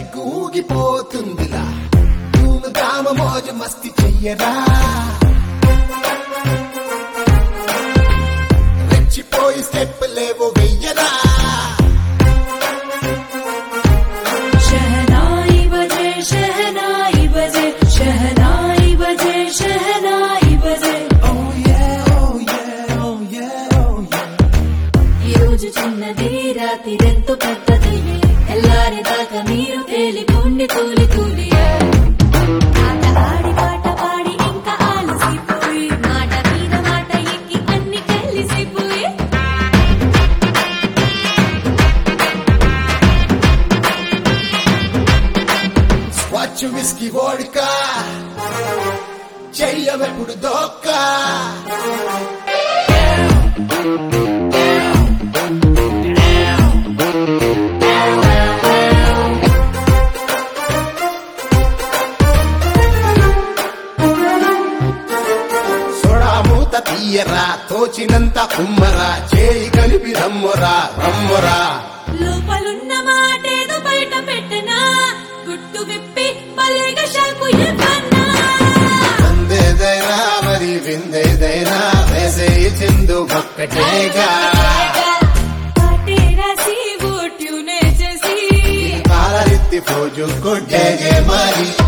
Peg ఊగిపోతుందిలా తూము దామ మోజు మస్తి చెయ్యరా రెచ్చిపోయి స్టెప్ లేవో వెయ్యరా शहनाई बजे शहनाई बजे शहनाई बजे शहनाई बजे Oh yeah, oh yeah, oh yeah, oh yeah. ఈ రోజు చిన్నది రాత్రి ఎంతో పెద్దది ఎల్లారి దాకా మీరు తేలిపోండి తూలి తూలి ఆట ఆడి పాట పాడి ఇంకా ఆలసిపోయి మాట మీద మాట ఎక్కి అన్ని కలిసిపోయి స్వాచ్ విస్కీ వోడ్కా చెయ్యవెప్పుడు దోక్క సోడా మూత తీయరా తోచినంత కుమ్మరా చేయి కలిపి రమ్మరా రమ్మరా లోపలున్న మాటేదో బయట పెట్టనా గుట్టు విప్పి పలేగా షాకు ఇవ్వనా అందేదైనా మరి విందేదైనా వేసేయి చిందు ఒక్కటేగా పాటే రాసి ఓ ట్యూనే చేసి కాలరెత్తి పోజు కొట్టేగే మరి